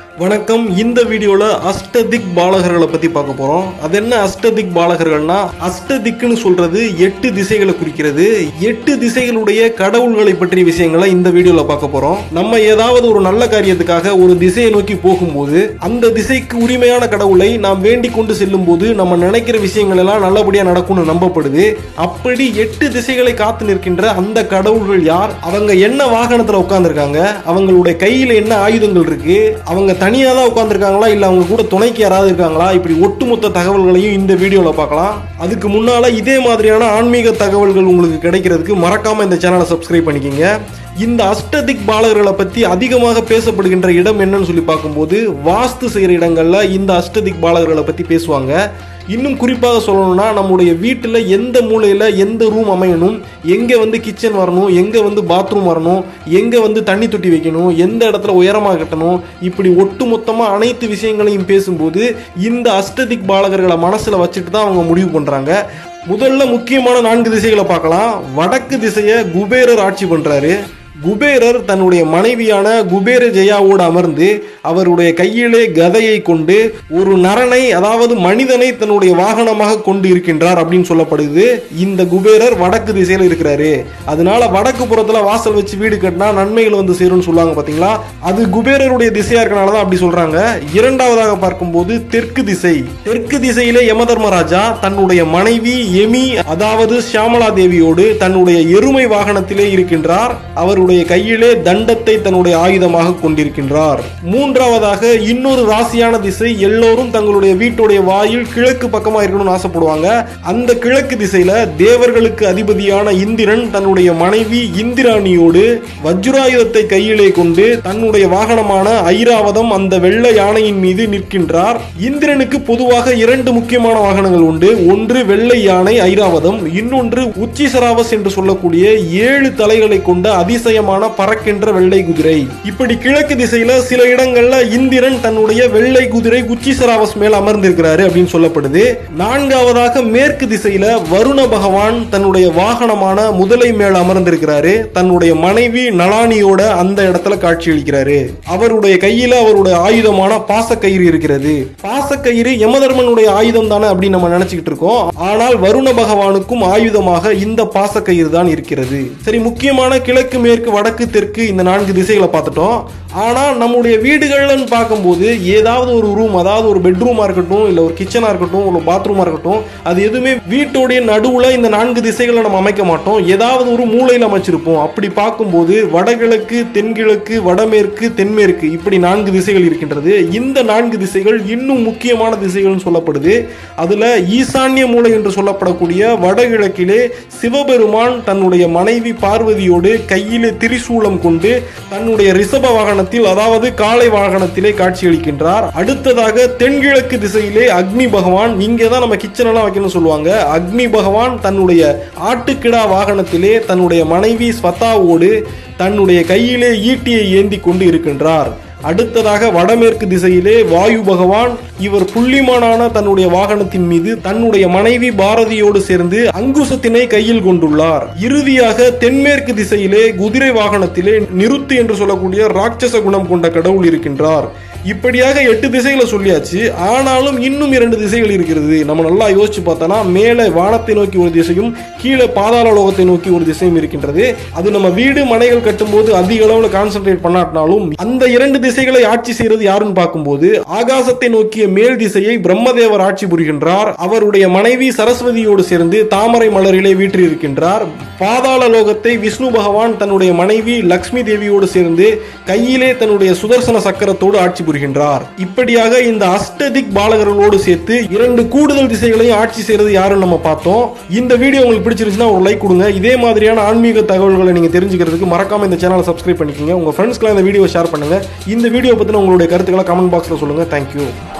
வணக்கம் இந்த வீடியோல அஷ்டதிக் பாலகர்களை பத்தி பார்க்க போறோம் அது என்ன அஷ்டதிக் பாலகர்கள்னா அஷ்டதிக்குன்னு சொல்றது எட்டு திசைகளை குறிக்கிறது எட்டு திசைகளுடைய கடவுள்களை பற்றிய விஷயங்களை இந்த வீடியோல பார்க்க போறோம் நம்ம ஏதாவது ஒரு நல்ல காரியத்துக்காக ஒரு திசையை நோக்கி போகும்போது அந்த திசைக்கு உரிமையான கடவுளை நாம் வேண்டிக் கொண்டு செல்லும் போது நம்ம நினைக்கிற விஷயங்கள் எல்லாம் நல்லபடியா நடக்கும்னு நம்பப்படுது அப்படி எட்டு திசைகளை காத்து நிற்கின்ற அந்த கடவுள்கள் யார் அவங்க என்ன வாகனத்துல உட்கார்ந்திருக்காங்க அவங்களுடைய கையில என்ன ஆயுதங்கள் இருக்கு அவங்க தனியா தான் உட்கார்ந்திருக்காங்களா இல்ல அவங்க கூட துணைக்கு யாராவது இருக்காங்களா இப்படி ஒட்டுமொத்த தகவல்களையும் இந்த வீடியோல பார்க்கலாம் அதுக்கு முன்னால இதே மாதிரியான ஆன்மீக தகவல்கள் உங்களுக்கு கிடைக்கிறதுக்கு மறக்காம இந்த சேனலை சப்ஸ்கிரைப் பண்ணிக்கங்க இந்த அஷ்டதிக் பாலகர்களை பத்தி அதிகமாக பேசப்படுகின்ற இடம் என்னன்னு சொல்லி பார்க்கும்போது வாஸ்து செய்யற இடங்கள்ல இந்த அஷ்டதிக் பாலகர்களை பத்தி பேசுவாங்க இன்னும் குறிப்பாக சொல்லணும்னா நம்முடைய வீட்டில் எந்த மூலையில் எந்த ரூம் அமையணும் எங்கே வந்து கிச்சன் வரணும் எங்கே வந்து பாத்ரூம் வரணும் எங்கே வந்து தண்ணி தொட்டி வைக்கணும் எந்த இடத்துல உயரமாக கட்டணும் இப்படி ஒட்டுமொத்தமாக அனைத்து விஷயங்களையும் பேசும்போது இந்த அஷ்டதிக் பாலகர்களை மனசில் வச்சுட்டு தான் அவங்க முடிவு பண்ணுறாங்க முதல்ல முக்கியமான நான்கு திசைகளை பார்க்கலாம் வடக்கு திசையை குபேரர் ஆட்சி பண்ணுறாரு குபேரர் தன்னுடைய மனைவியான குபேர ஜெயாவோடு அமர்ந்து அவருடைய கையிலே கதையை கொண்டு ஒரு நரனை அதாவது மனிதனை தன்னுடைய வாகனமாக கொண்டு இருக்கின்றார் அப்படின்னு சொல்லப்படுது இந்த குபேரர் வடக்கு திசையில் இருக்கிறாரு அதனால வடக்கு புறத்துல வாசல் வச்சு வீடு கட்டினா நன்மைகள் வந்து சேரும்னு சொல்லுவாங்க பாத்தீங்களா அது குபேரருடைய திசையா இருக்கனால தான் அப்படி சொல்றாங்க இரண்டாவதாக பார்க்கும்போது தெற்கு திசை தெற்கு திசையிலே யமதர்மராஜா தன்னுடைய மனைவி எமி அதாவது சியாமலா தேவியோடு தன்னுடைய எருமை வாகனத்திலே இருக்கின்றார் அவருடைய கையிலே தண்டத்தை தன்னுடைய ஆயுதமாக கொண்டிருக்கின்றார் மூன்றாவதாக இன்னொரு ராசியான திசை எல்லோரும் தங்களுடைய வீட்டுடைய வாயில் கிழக்கு பக்கமா இருக்கணும்னு ஆசைப்படுவாங்க அந்த கிழக்கு திசையில தேவர்களுக்கு அதிபதியான இந்திரன் தன்னுடைய மனைவி இந்திராணியோடு வஜ்ராயுதத்தை கையிலே கொண்டு தன்னுடைய வாகனமான ஐராவதம் அந்த வெள்ளை யானையின் மீது நிற்கின்றார் இந்திரனுக்கு பொதுவாக இரண்டு முக்கியமான வாகனங்கள் உண்டு ஒன்று வெள்ளை யானை ஐராவதம் இன்னொன்று உச்சிசராவஸ் என்று சொல்லக்கூடிய ஏழு தலைகளை கொண்ட அதிசயமான பறக்கின்ற வெள்ளை குதிரை இப்படி கிழக்கு திசையில சில இடங்கள்ல இந்திரன் தன்னுடைய வெள்ளை குதிரை உச்சிசராவஸ் மேல் அமர்ந்திருக்கிறாரு அப்படின்னு சொல்லப்படுது நான்காவதாக மேற்கு திசையில வருண பகவான் தன்னுடைய வாகனமான முதலை மேல் அமர்ந்திருக்கிறாரு தன்னுடைய மனைவி நலானியோட அந்த இடத்துல காட்சியளிக்கிறாரு அவருடைய கையில அவருடைய ஆயுதமான பாசக்கயிறு இருக்கிறது பாசக்கயிறு யமதர்மனுடைய ஆயுதம் தானே அப்படின்னு நம்ம நினைச்சுக்கிட்டு இருக்கோம் ஆனால் வருண பகவானுக்கும் ஆயுதமாக இந்த பாசக்கயிறு தான் இருக்கிறது சரி முக்கியமான கிழக்கு மேற்கு வடக்கு தெற்கு இந்த நான்கு திசைகளை பார்த்துட்டோம் ஆனா நம்முடைய வீடுகள்னு பார்க்கும்போது ஏதாவது ஒரு ரூம் அதாவது ஒரு பெட்ரூமா இருக்கட்டும் இல்ல ஒரு கிச்சனா இருக்கட்டும் ஒரு பாத்ரூமா இருக்கட்டும் அது எதுவுமே வீட்டோடைய நடுவுல இந்த நான்கு திசைகளை நம்ம அமைக்க மாட்டோம் ஏதாவது ஒரு மூலையில் அமைச்சிருப்போம் அப்படி பார்க்கும்போது வடகிழக்கு தென்கிழக்கு வடமேற்கு தென்மேற்கு இப்படி நான்கு திசைகள் இருக்கின்றது இந்த நான்கு திசைகள் இன்னும் முக்கியமான திசைகள்னு சொல்லப்படுது அதுல ஈசான்ய மூலை என்று சொல்லப்படக்கூடிய வடகிழக்கிலே சிவபெருமான் தன்னுடைய மனைவி பார்வதியோடு கையிலே திரிசூலம் கொண்டு தன்னுடைய ரிஷப வாகனத்தில் அதாவது காளை வாகனத்திலே காட்சியளிக்கின்றார் அடுத்ததாக தென்கிழக்கு திசையிலே அக்னி பகவான் இங்கே தான் நம்ம கிச்சன் எல்லாம் வைக்கணும்னு சொல்லுவாங்க அக்னி பகவான் தன்னுடைய ஆட்டுக்கிடா வாகனத்திலே தன்னுடைய மனைவி ஸ்வதாவோடு தன்னுடைய கையிலே ஈட்டியை ஏந்தி கொண்டு இருக்கின்றார் அடுத்ததாக வடமேற்கு திசையிலே வாயு பகவான் இவர் புள்ளிமானான தன்னுடைய வாகனத்தின் மீது தன்னுடைய மனைவி பாரதியோடு சேர்ந்து அங்குசத்தினை கையில் கொண்டுள்ளார் இறுதியாக தென்மேற்கு திசையிலே குதிரை வாகனத்திலே நிருத்து என்று சொல்லக்கூடிய ராட்சச குணம் கொண்ட கடவுள் இருக்கின்றார் இப்படியாக எட்டு திசைகளை சொல்லியாச்சு ஆனாலும் இன்னும் இரண்டு திசைகள் இருக்கிறது நம்ம நல்லா யோசிச்சு பார்த்தோம்னா மேலே வானத்தை நோக்கி ஒரு திசையும் கீழே பாதாள லோகத்தை நோக்கி ஒரு திசையும் இருக்கின்றது அது நம்ம வீடு மனைகள் கட்டும்போது அதிக அளவில் கான்சென்ட்ரேட் பண்ணாட்டினாலும் அந்த இரண்டு திசைகளை ஆட்சி செய்யறது யாருன்னு பார்க்கும்போது ஆகாசத்தை நோக்கிய மேல் திசையை பிரம்மதேவர் ஆட்சி புரிகின்றார் அவருடைய மனைவி சரஸ்வதியோடு சேர்ந்து தாமரை மலரிலே வீற்றிருக்கின்றார் பாதாள லோகத்தை விஷ்ணு பகவான் தன்னுடைய மனைவி லக்ஷ்மி தேவியோடு சேர்ந்து கையிலே தன்னுடைய சுதர்சன சக்கரத்தோடு ஆட்சி புரிகின்றார் இப்படியாக இந்த அஷ்டதிக் பாலகர்களோடு சேர்த்து இரண்டு கூடுதல் திசைகளையும் ஆட்சி செய்யறது யாருன்னு நம்ம பார்த்தோம் இந்த வீடியோ உங்களுக்கு பிடிச்சிருந்துச்சுன்னா ஒரு லைக் கொடுங்க இதே மாதிரியான ஆன்மீக தகவல்களை நீங்க தெரிஞ்சுக்கிறதுக்கு மறக்காம இந்த சேனலை சப்ஸ்கிரைப் பண்ணிக்கோங்க உங்க ஃப்ரெண்ட்ஸ்க்குலாம் இந்த வீடியோ ஷேர் பண்ணுங்க இந்த வீடியோ பத்தின உங்களுடைய கருத்துக்களை கமெண்ட் பாக்ஸ்ல சொல்லுங்க தேங்க்யூ